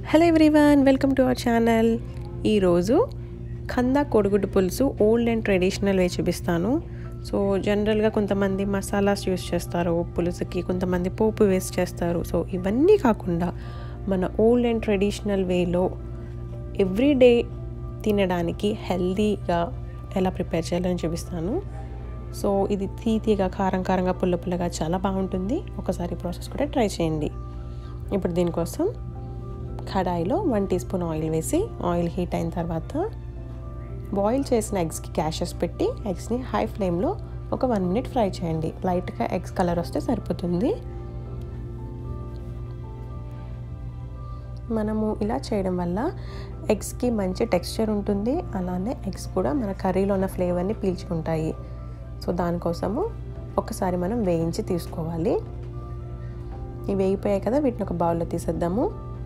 hello everyone welcome to our channel ఈరోజు కందా కోడిగుడ్డు పులుసు ఓల్డ్ అండ్ ట్రెడిషనల్ వే చూపిస్తాను సో జనరల్గా కొంతమంది మసాలాస్ యూస్ చేస్తారు పులుసుకి కొంతమంది పోపు వేస్ట్ చేస్తారు సో ఇవన్నీ కాకుండా మన ఓల్డ్ అండ్ ట్రెడిషనల్ వేలో ఎవ్రీడే తినడానికి హెల్దీగా ఎలా ప్రిపేర్ చేయాలని చూపిస్తాను సో ఇది తీతీగా కారం కారంగా పుల్ల పుల్లగా చాలా బాగుంటుంది ఒకసారి ప్రాసెస్ కూడా ట్రై చేయండి ఇప్పుడు దీనికోసం కడాయిలో వన్ టీ స్పూన్ ఆయిల్ వేసి ఆయిల్ హీట్ అయిన తర్వాత బాయిల్ చేసిన ఎగ్స్కి క్యాషెస్ పెట్టి ఎగ్స్ని హై ఫ్లేమ్లో ఒక వన్ మినిట్ ఫ్రై చేయండి లైట్గా ఎగ్స్ కలర్ వస్తే సరిపోతుంది మనము ఇలా చేయడం వల్ల ఎగ్స్కి మంచి టెక్స్చర్ ఉంటుంది అలానే ఎగ్స్ కూడా మన కర్రీలో ఉన్న ఫ్లేవర్ని పీల్చుకుంటాయి సో దానికోసము ఒకసారి మనం వేయించి తీసుకోవాలి ఇవి వేగిపోయాయి కదా వీటిని ఒక బౌల్లో తీసేద్దాము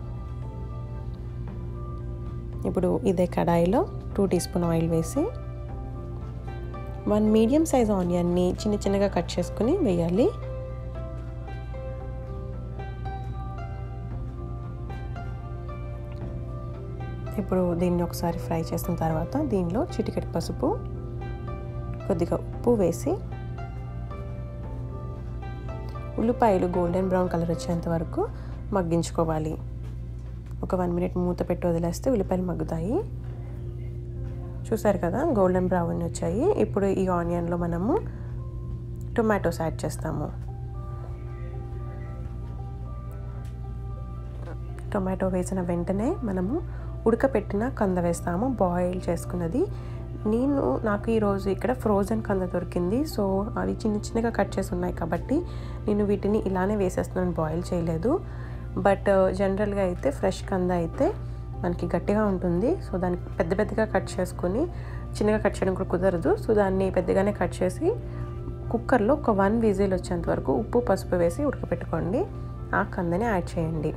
ఇప్పుడు ఇదే కడాయిలో టూ టీ స్పూన్ ఆయిల్ వేసి వన్ మీడియం సైజ్ ఆనియన్ని చిన్న చిన్నగా కట్ చేసుకుని వేయాలి ఇప్పుడు దీన్ని ఒకసారి ఫ్రై చేసిన తర్వాత దీనిలో చిటికెట్ పసుపు కొద్దిగా ఉప్పు వేసి ఉల్లిపాయలు గోల్డెన్ బ్రౌన్ కలర్ వచ్చేంత వరకు మగ్గించుకోవాలి ఒక వన్ మినిట్ మూత పెట్టి వదిలేస్తే ఉల్లిపాయలు మగ్గుతాయి చూసారు కదా గోల్డెన్ బ్రౌన్ వచ్చాయి ఇప్పుడు ఈ ఆనియన్లో మనము టొమాటోస్ యాడ్ చేస్తాము టొమాటో వేసిన వెంటనే మనము ఉడకపెట్టిన కంద వేస్తాము బాయిల్ చేసుకున్నది నేను నాకు ఈరోజు ఇక్కడ ఫ్రోజన్ కంద దొరికింది సో అవి చిన్న చిన్నగా కట్ చేసి ఉన్నాయి కాబట్టి నేను వీటిని ఇలానే వేసేస్తున్నాను బాయిల్ చేయలేదు బట్ జనరల్గా అయితే ఫ్రెష్ కంద అయితే మనకి గట్టిగా ఉంటుంది సో దానికి పెద్ద పెద్దగా కట్ చేసుకొని చిన్నగా కట్ చేయడం కూడా కుదరదు సో దాన్ని పెద్దగానే కట్ చేసి కుక్కర్లో ఒక వన్ విజిల్ వచ్చేంత వరకు ఉప్పు పసుపు వేసి ఉడకపెట్టుకోండి ఆ కందని యాడ్ చేయండి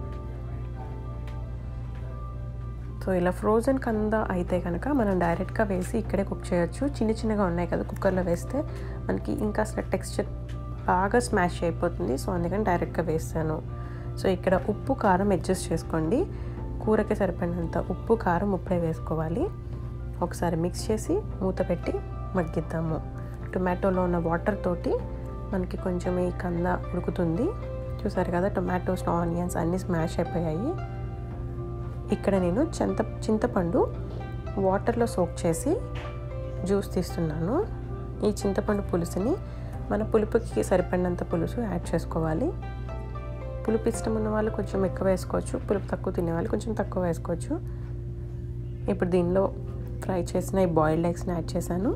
సో ఇలా ఫ్రోజన్ కంద అయితే కనుక మనం డైరెక్ట్గా వేసి ఇక్కడే కుక్ చేయొచ్చు చిన్న చిన్నగా ఉన్నాయి కదా కుక్కర్లో వేస్తే మనకి ఇంకా అసలు టెక్స్చర్ బాగా స్మాష్ అయిపోతుంది సో అందుకని డైరెక్ట్గా వేస్తాను సో ఇక్కడ ఉప్పు కారం అడ్జస్ట్ చేసుకోండి కూరకి సరిపడినంత ఉప్పు కారం ఉప్పుడే వేసుకోవాలి ఒకసారి మిక్స్ చేసి మూత పెట్టి మగ్గిద్దాము టొమాటోలో ఉన్న వాటర్ తోటి మనకి కొంచెం ఈ కంద ఉడుకుతుంది చూసారు కదా టొమాటోస్ ఆనియన్స్ అన్నీ స్మాష్ అయిపోయాయి ఇక్కడ నేను చింత చింతపండు వాటర్లో సోక్ చేసి జ్యూస్ తీస్తున్నాను ఈ చింతపండు పులుసుని మన పులుపుకి సరిపడినంత పులుసు యాడ్ చేసుకోవాలి పులుపు ఇష్టం ఉన్న వాళ్ళు కొంచెం ఎక్కువ వేసుకోవచ్చు పులుపు తక్కువ తినే వాళ్ళు కొంచెం తక్కువ వేసుకోవచ్చు ఇప్పుడు దీనిలో ఫ్రై చేసిన ఈ బాయిల్డ్ ఎగ్స్ని యాడ్ చేశాను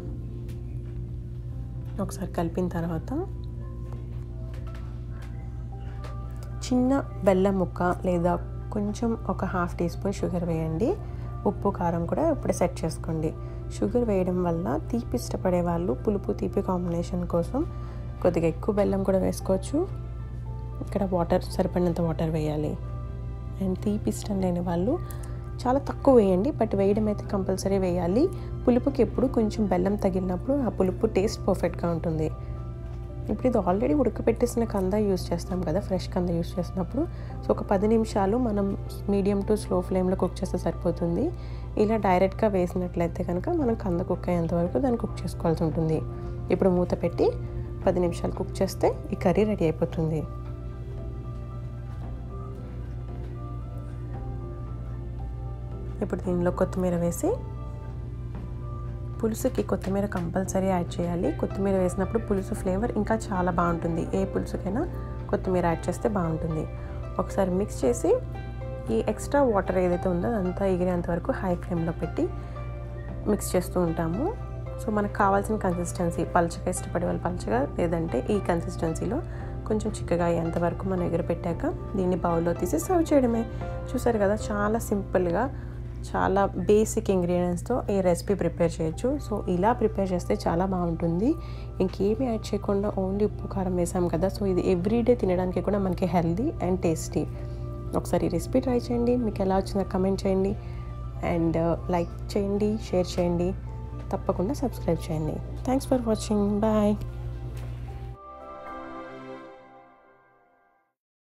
ఒకసారి కలిపిన తర్వాత చిన్న బెల్లం ముక్క లేదా కొంచెం ఒక హాఫ్ టీ స్పూన్ షుగర్ వేయండి ఉప్పు కారం కూడా ఇప్పుడు సెట్ చేసుకోండి షుగర్ వేయడం వల్ల తీపి ఇష్టపడే వాళ్ళు పులుపు తీపి కాంబినేషన్ కోసం కొద్దిగా ఎక్కువ బెల్లం కూడా వేసుకోవచ్చు ఇక్కడ వాటర్ సరిపడినంత వాటర్ వేయాలి అండ్ తీపి ఇష్టం లేని వాళ్ళు చాలా తక్కువ వేయండి బట్ వేయడం అయితే కంపల్సరీ వేయాలి పులుపుకి ఎప్పుడు కొంచెం బెల్లం తగిలినప్పుడు ఆ పులుపు టేస్ట్ పర్ఫెక్ట్గా ఉంటుంది ఇప్పుడు ఇది ఆల్రెడీ ఉడకపెట్టేసిన కంద యూస్ చేస్తాం కదా ఫ్రెష్ కంద యూస్ చేసినప్పుడు సో ఒక పది నిమిషాలు మనం మీడియం టు స్లో ఫ్లేమ్లో కుక్ చేస్తే సరిపోతుంది ఇలా డైరెక్ట్గా వేసినట్లయితే కనుక మనం కంద కుక్ అయ్యేంత వరకు దాన్ని కుక్ చేసుకోవాల్సి ఉంటుంది ఇప్పుడు మూత పెట్టి పది నిమిషాలు కుక్ చేస్తే ఈ కర్రీ రెడీ అయిపోతుంది ఇప్పుడు దీనిలో కొత్తిమీర వేసి పులుసుకి కొత్తిమీర కంపల్సరీ యాడ్ చేయాలి కొత్తిమీర వేసినప్పుడు పులుసు ఫ్లేవర్ ఇంకా చాలా బాగుంటుంది ఏ పులుసుకైనా కొత్తిమీర యాడ్ చేస్తే బాగుంటుంది ఒకసారి మిక్స్ చేసి ఈ ఎక్స్ట్రా వాటర్ ఏదైతే ఉందో అదంతా ఎగిరేంత వరకు హై ఫ్లేమ్లో పెట్టి మిక్స్ చేస్తూ ఉంటాము సో మనకు కావాల్సిన కన్సిస్టెన్సీ పల్చగా ఇష్టపడే వాళ్ళు పల్చగా లేదంటే ఈ కన్సిస్టెన్సీలో కొంచెం చిక్కగా అయ్యేంత వరకు మనం ఎగరపెట్టాక దీన్ని బౌల్లో తీసి సర్వ్ చేయడమే చూసారు కదా చాలా సింపుల్గా చాలా బేసిక్ ఇంగ్రీడియంట్స్తో ఈ రెసిపీ ప్రిపేర్ చేయొచ్చు సో ఇలా ప్రిపేర్ చేస్తే చాలా బాగుంటుంది ఇంకేమీ యాడ్ చేయకుండా ఓన్లీ ఉప్పు కారం వేసాం కదా సో ఇది ఎవ్రీడే తినడానికి కూడా మనకి హెల్దీ అండ్ టేస్టీ ఒకసారి ఈ రెసిపీ ట్రై చేయండి మీకు ఎలా వచ్చిందో కమెంట్ చేయండి అండ్ లైక్ చేయండి షేర్ చేయండి తప్పకుండా సబ్స్క్రైబ్ చేయండి థ్యాంక్స్ ఫర్ వాచింగ్ బాయ్